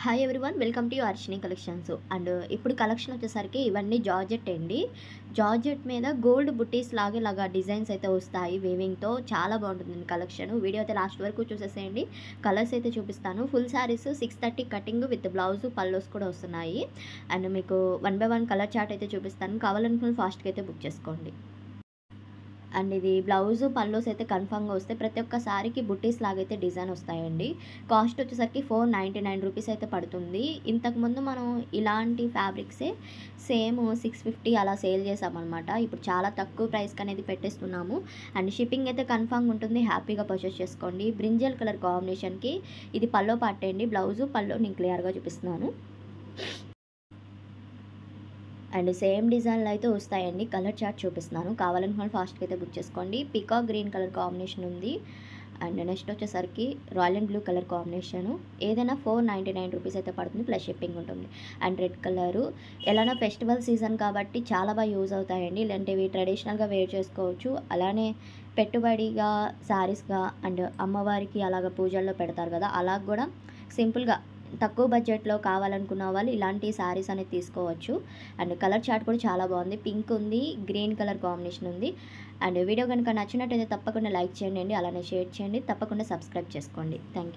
hi everyone welcome to Arshini collections and ఇప్పుడు collection వచ్చేసరికి ఇవన్నీ జార్జెట్ అండి జార్జెట్ మీద గోల్డ్ బుట్టీస్ లాగే లాగా డిజైన్స్ అయితే వస్తాయి వేవింగ్తో చాలా బాగుంటుంది కలెక్షన్ వీడియో అయితే లాస్ట్ వరకు చూసేసేయండి కలర్స్ అయితే చూపిస్తాను full sarees six thirty cutting with blouse pallus కూడా వస్తున్నాయి అండ్ మీకు one by one colour chart అయితే చూపిస్తాను కావాలనుకున్న ఫాస్ట్గా అయితే బుక్ చేసుకోండి అండ్ ఇది బ్లౌజ్ పల్లోస్ అయితే కన్ఫామ్గా వస్తే ప్రతి ఒక్క సారీకి బుట్టీస్ లాగైతే డిజైన్ వస్తాయండి కాస్ట్ వచ్చేసరికి ఫోర్ నైంటీ నైన్ రూపీస్ అయితే పడుతుంది ఇంతకుముందు మనం ఇలాంటి ఫ్యాబ్రిక్సే సేమ్ సిక్స్ ఫిఫ్టీ అలా సేల్ చేసామన్నమాట ఇప్పుడు చాలా తక్కువ ప్రైస్కి అనేది పెట్టేస్తున్నాము అండ్ షిప్పింగ్ అయితే కన్ఫామ్గా ఉంటుంది హ్యాపీగా పర్చేస్ చేసుకోండి బ్రింజల్ కలర్ కాంబినేషన్కి ఇది పల్లో పట్టండి బ్లౌజు పల్లో నేను క్లియర్గా చూపిస్తున్నాను అండ్ సేమ్ డిజైన్లో అయితే వస్తాయండి కలర్ చార్ట్ చూపిస్తున్నాను కావాలనుకున్న ఫాస్ట్గా అయితే బుక్ చేసుకోండి పికాక్ గ్రీన్ కలర్ కాంబినేషన్ ఉంది అండ్ నెక్స్ట్ వచ్చేసరికి royal and blue colour combination ఏదైనా ఫోర్ నైంటీ నైన్ రూపీస్ అయితే పడుతుంది ప్లస్ షిప్పింగ్ ఉంటుంది అండ్ రెడ్ కలరు ఎలానో ఫెస్టివల్ సీజన్ కాబట్టి చాలా బాగా యూజ్ అవుతాయండి ఇలాంటివి ట్రెడిషనల్గా వేర్ చేసుకోవచ్చు అలానే పెట్టుబడిగా శారీస్గా అండ్ అమ్మవారికి అలాగ పూజల్లో పెడతారు కదా అలా కూడా సింపుల్గా తక్కువ బడ్జెట్లో కావాలనుకున్న వాళ్ళు ఇలాంటి శారీస్ అనేది తీసుకోవచ్చు అండ్ కలర్ చార్ట్ కూడా చాలా బాగుంది పింక్ ఉంది గ్రీన్ కలర్ కాంబినేషన్ ఉంది అండ్ వీడియో కనుక నచ్చినట్టయితే తప్పకుండా లైక్ చేయండి అలానే షేర్ చేయండి తప్పకుండా సబ్స్క్రైబ్ చేసుకోండి థ్యాంక్ యూ